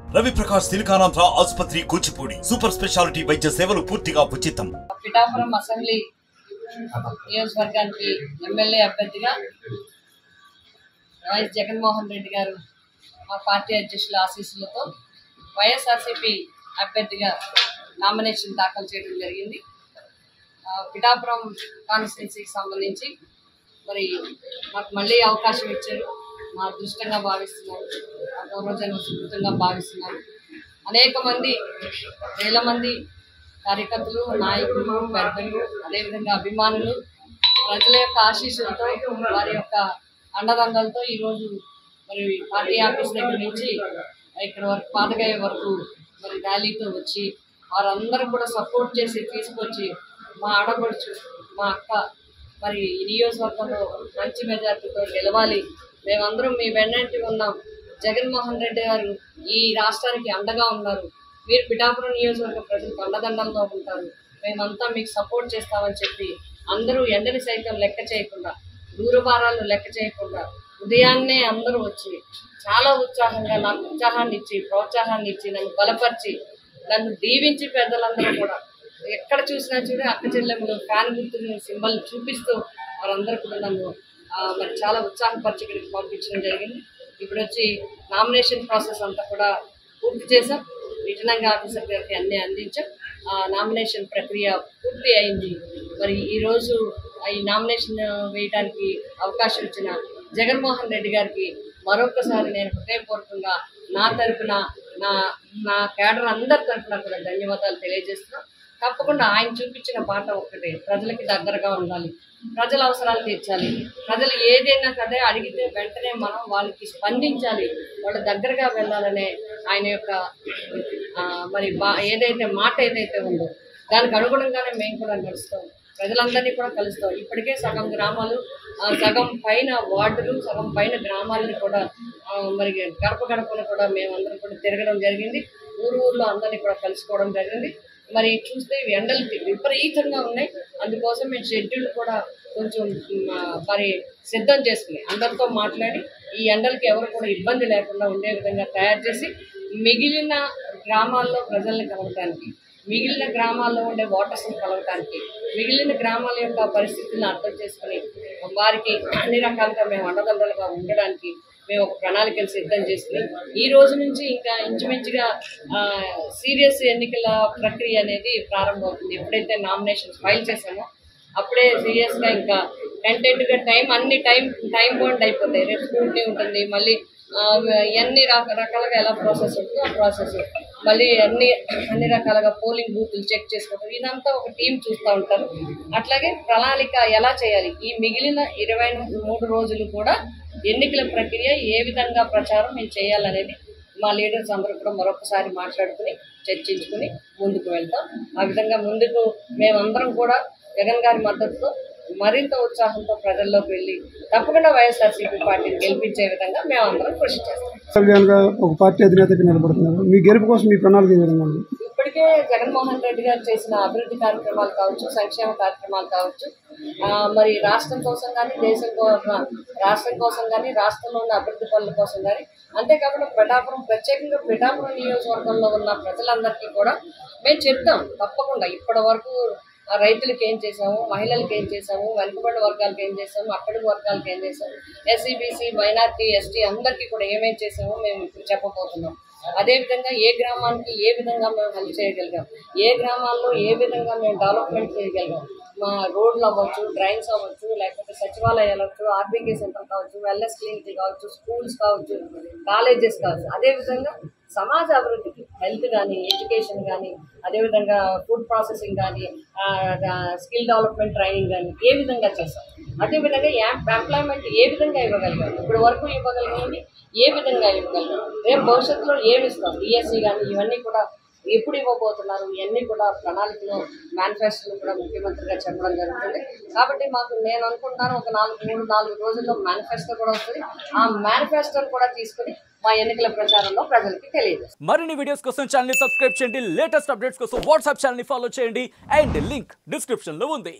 రవి ప్రకాష్ సిలికానాంధ్ర ఆసుపత్రి Kuchipudi super speciality వైద్య సేవలు పూర్తిగా ఉచితం పిఠాపురం అసెంబ్లీ నియోజకవర్గానికి ఎమ్మెల్యే అభ్యర్థిగా వైఎస్ జగన్మోహన్ రెడ్డి గారు మా పార్టీ అధ్యక్షుల ఆశీస్సులతో వైఎస్ఆర్సీపీ అభ్యర్థిగా నామినేషన్ దాఖలు చేయడం జరిగింది ఆ, పిఠాపురం కాన్స్టిట్యున్సీకి సంబంధించి మరి మాకు మళ్ళీ అవకాశం ఇచ్చారు మా అదృష్టంగా భావిస్తున్నాను మా గౌరవజన సుకృతంగా భావిస్తున్నాను అనేక మంది వేల మంది కార్యకర్తలు నాయకులు పెద్దలు అదేవిధంగా అభిమానులు ప్రజల యొక్క ఆశీస్సులతో వారి యొక్క అండదండలతో ఈరోజు మరి పార్టీ ఆఫీస్ దగ్గర నుంచి ఇక్కడ వరకు పాతగాయ వరకు మరి ర్యాలీతో వచ్చి వారందరూ కూడా సపోర్ట్ చేసి తీసుకొచ్చి మా ఆడపడుచు మా అక్క మరి ఈ నియోజకవర్గంలో మంచి మెజార్టీతో గెలవాలి మేమందరం మీ వెన్నంటి ఉన్నాం జగన్మోహన్ రెడ్డి గారు ఈ రాష్ట్రానికి అండగా ఉన్నారు మీరు పిఠాపురం నియోజకవర్గ ప్రజలకు అండదండంలో ఉంటారు మేమంతా మీకు సపోర్ట్ చేస్తామని చెప్పి అందరూ ఎండని సైతం లెక్క చేయకుండా దూరభారాలు లెక్క చేయకుండా ఉదయాన్నే అందరూ వచ్చి చాలా ఉత్సాహంగా నాకు ఉత్సాహాన్ని ఇచ్చి ప్రోత్సాహాన్ని ఇచ్చి నన్ను బలపరిచి నన్ను దీవించి పెద్దలందరూ కూడా ఎక్కడ చూసినా చూడే అక్క చెల్లెములు ఫ్యాన్ గుర్తు సింబల్ చూపిస్తూ వారందరూ కూడా నన్ను ఆ, మరి చాలా ఉత్సాహపరిచి ఇక్కడికి పంపించడం జరిగింది ఇప్పుడు వచ్చి నామినేషన్ ప్రాసెస్ అంతా కూడా పూర్తి చేసాం రిటర్నింగ్ ఆఫీసర్ గారికి అన్నీ అందించాం ఆ నామినేషన్ ప్రక్రియ పూర్తి అయింది మరి ఈరోజు ఈ నామినేషన్ వేయడానికి అవకాశం ఇచ్చిన జగన్మోహన్ రెడ్డి గారికి మరొకసారి నేను హృదయపూర్వకంగా నా తరపున నా నా కేడర్ అందరి తరపున కూడా ధన్యవాదాలు తెలియజేస్తున్నాం తప్పకుండా ఆయన చూపించిన బాట ఒక్కటే ప్రజలకి దగ్గరగా ఉండాలి ప్రజల అవసరాలు తీర్చాలి ప్రజలు ఏదైనా కదే అడిగితే వెంటనే మనం వాళ్ళకి స్పందించాలి వాళ్ళ దగ్గరగా వెళ్ళాలనే ఆయన యొక్క ఆ, మరి బా ఏదైతే మాట ఏదైతే ఉందో దానికి అనుగుణంగానే మేము కూడా నడుస్తాం ప్రజలందరినీ కూడా కలుస్తాం ఇప్పటికే సగం గ్రామాలు ఆ, సగం పైన వార్డులు సగం పైన గ్రామాలని కూడా ఆ, మరి గడప గడపను కూడా మేమందరం కూడా తిరగడం జరిగింది ఊరు ఊర్లో అందరినీ కూడా కలుసుకోవడం జరిగింది మరి చూస్తే ఇవి ఎండలు విపరీతంగా ఉన్నాయి అందుకోసం మేము షెడ్యూల్ కూడా కొంచెం ఆ, మరి సిద్ధం చేసుకుని అందరితో మాట్లాడి ఈ ఎండలకి ఎవరు కూడా ఇబ్బంది లేకుండా ఉండే విధంగా తయారు చేసి మిగిలిన గ్రామాల్లో ప్రజల్ని కలవటానికి మిగిలిన గ్రామాల్లో ఉండే ఓటర్స్ని కలవటానికి మిగిలిన గ్రామాల యొక్క పరిస్థితులను అర్థం చేసుకుని వారికి అన్ని రకాలుగా మేము అండదండలుగా ఉండడానికి మేము ఒక ప్రణాళికలు సిద్ధం చేసుకుని ఈ రోజు నుంచి ఇంకా ఇంచుమించుగా సీరియస్ ఎన్నికల ప్రక్రియ అనేది ప్రారంభమవుతుంది ఎప్పుడైతే నామినేషన్స్ ఫైల్ చేసామో అప్పుడే సీరియస్గా ఇంకా కంటెంట్గా టైం అన్ని టైం టైం బౌండ్ అయిపోతాయి రేపు స్కూటీ ఉంటుంది మళ్ళీ ఆ, ఎన్ని రక రకాలుగా ఎలా ప్రాసెస్ ఉంటుందో ఆ ప్రాసెస్ మళ్ళీ అన్ని అన్ని రకాలుగా పోలింగ్ బూతులు చెక్ చేసుకోవడం ఇదంతా ఒక టీం చూస్తూ ఉంటారు అట్లాగే ప్రణాళిక ఎలా చేయాలి ఈ మిగిలిన ఇరవై మూడు రోజులు కూడా ఎన్నికల ప్రక్రియ ఏ విధంగా ప్రచారం మేము చేయాలనేది మా లీడర్స్ అందరూ కూడా మరొకసారి మాట్లాడుకుని చర్చించుకుని ముందుకు వెళ్తాం ఆ విధంగా ముందుకు మేమందరం కూడా జగన్ గారి మద్దతుతో మరింత ఉత్సాహంతో ప్రజల్లోకి వెళ్ళి తప్పకుండా వైఎస్ఆర్సీపీ పార్టీని గెలిపించే విధంగా మేమందరం కృషి చేస్తాం కళ్యాణ్గా ఒక పార్టీ అధినేతగా నిలబడుతున్నారు మీ గెలుపు కోసం మీ ప్రణాళిక ఏ విధంగా ఉంది ఇప్పటికే జగన్మోహన్ రెడ్డి గారు చేసిన అభివృద్ధి కార్యక్రమాలు కావచ్చు సంక్షేమ కార్యక్రమాలు కావచ్చు ఆ, మరి రాష్ట్రం కోసం కానీ దేశం కోసం రాష్ట్రం కోసం కానీ రాష్ట్రంలో ఉన్న అభివృద్ధి పనుల కోసం కానీ అంతేకాకుండా పిఠాపురం ప్రత్యేకంగా పిఠాపురం నియోజకవర్గంలో ఉన్న ప్రజలందరికీ కూడా మేము చెప్తాం తప్పకుండా ఇప్పటి వరకు ఆ రైతులకు ఏం చేసాము మహిళలకు ఏం చేసాము వెనుకబడిన వర్గాలకు ఏం చేసాము అక్కడి వర్గాలకు ఏం చేసాము ఎస్సీ బీసీ మైనార్టీ ఎస్టీ అందరికీ కూడా ఏమేం చేసామో మేము ఇప్పుడు చెప్పబోతున్నాం అదేవిధంగా ఏ గ్రామానికి ఏ విధంగా మేము హెల్ప్ చేయగలిగాం ఏ గ్రామాల్లో ఏ విధంగా మేము డెవలప్మెంట్ చేయగలిగాం మా రోడ్లు అవ్వచ్చు డ్రైన్స్ అవ్వచ్చు లేకపోతే సచివాలయాలు అవ్వచ్చు ఆర్బీకే సెంటర్ కావచ్చు వెల్నెస్ క్లినిక్ కావచ్చు స్కూల్స్ కావచ్చు కాలేజెస్ కావచ్చు అదేవిధంగా సమాజ అభివృద్ధికి హెల్త్ కానీ ఎడ్యుకేషన్ కానీ అదేవిధంగా ఫుడ్ ప్రాసెసింగ్ కానీ స్కిల్ డెవలప్మెంట్ ట్రైనింగ్ కానీ ఏ విధంగా చేస్తాం అదేవిధంగా ఎంప్లాయ్మెంట్ ఏ విధంగా ఇవ్వగలిగాం ఇప్పుడు వరకు ఇవ్వగలిగింది ఏ విధంగా ఇవ్వగలిగాం రేపు భవిష్యత్తులో ఏమి ఇస్తాం డిఎస్సి కానీ ఇవన్నీ కూడా ఎప్పుడు ఇవ్వబోతున్నారు ఇవన్నీ కూడా ప్రణాళికలో మేనిఫెస్టోలో కూడా ముఖ్యమంత్రిగా చెప్పడం జరుగుతుంది కాబట్టి మాకు నేను అనుకుంటున్నాను ఒక నాలుగు మూడు నాలుగు రోజుల్లో మేనిఫెస్టో కూడా వస్తుంది ఆ మేనిఫెస్టోని కూడా తీసుకుని మా ఎన్నికల ప్రచారంలో ప్రజలకి తెలియజేస్తాం మరిన్ని వీడియోస్ కోసం ఛానల్ సబ్స్క్రైబ్ చేయండి లేటెస్ట్ అప్డేట్స్ కోసం వాట్సాప్ ఛానల్ ఫాలో చేయండి అండ్ లింక్ డిస్క్రిప్షన్ లో ఉంది